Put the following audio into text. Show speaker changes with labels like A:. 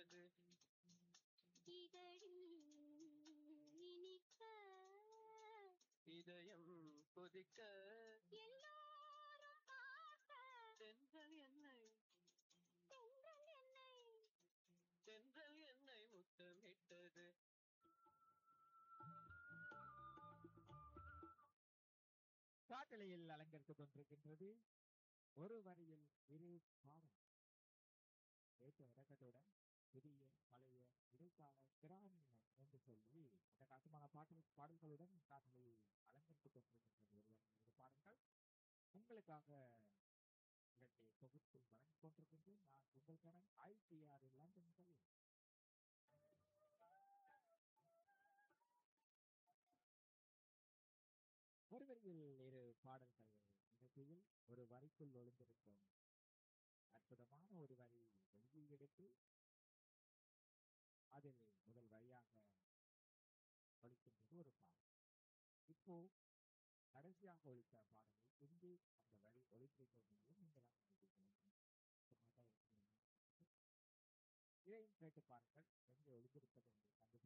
A: முத்தமிட்டது
B: இதழில் இனிக்க
A: இதயம் கொதிக்க
B: எல்லோரும் பார்க்க
A: தென்றல் என்னை
B: தென்றல் என்னை
A: தென்றல் என்னை முத்தமிட்டது
C: காட்டலையில் அலங்கரித்துக் கொண்டிருக்கின்றது ஒரு வரியில் இரு பாடம் ஏற்ற இறக்கத்துடன் புதிய பழைய இடைக்கால கிராமிய என்று சொல்லி அந்த கட்டுமான பாட்டு பாடல்களுடன் காட்டலையை அலங்கரித்துக் கொண்டிருக்கின்றது ஒரு வரியில் இரு பாடல்கள் உங்களுக்காக இரட்டை தொகுப்பில் வழங்கிக் கொண்டிருக்கின்றேன் நான் உங்களுக்கான ஐசிஆர் லண்டன் சொல்லி ஒரு வரியில் இரு பாடல்கள் நிகழ்ச்சியில் ஒரு வரிக்குள் ஒளிந்திருக்கும் அற்புதமான ஒரு வரி வெளியில் எடுத்து அதில் முதல் வரியாக ஒழிக்கின்றது ஒரு பாடல் இப்போ கடைசியாக ஒழித்த பாடலை எங்கே அந்த வரி ஒழித்திருக்கிறது என்பதை நீங்களாக கண்டுபிடிக்க வேண்டும் இதையும் கேட்டு பாருங்கள் எங்கே ஒழிந்திருப்பது என்று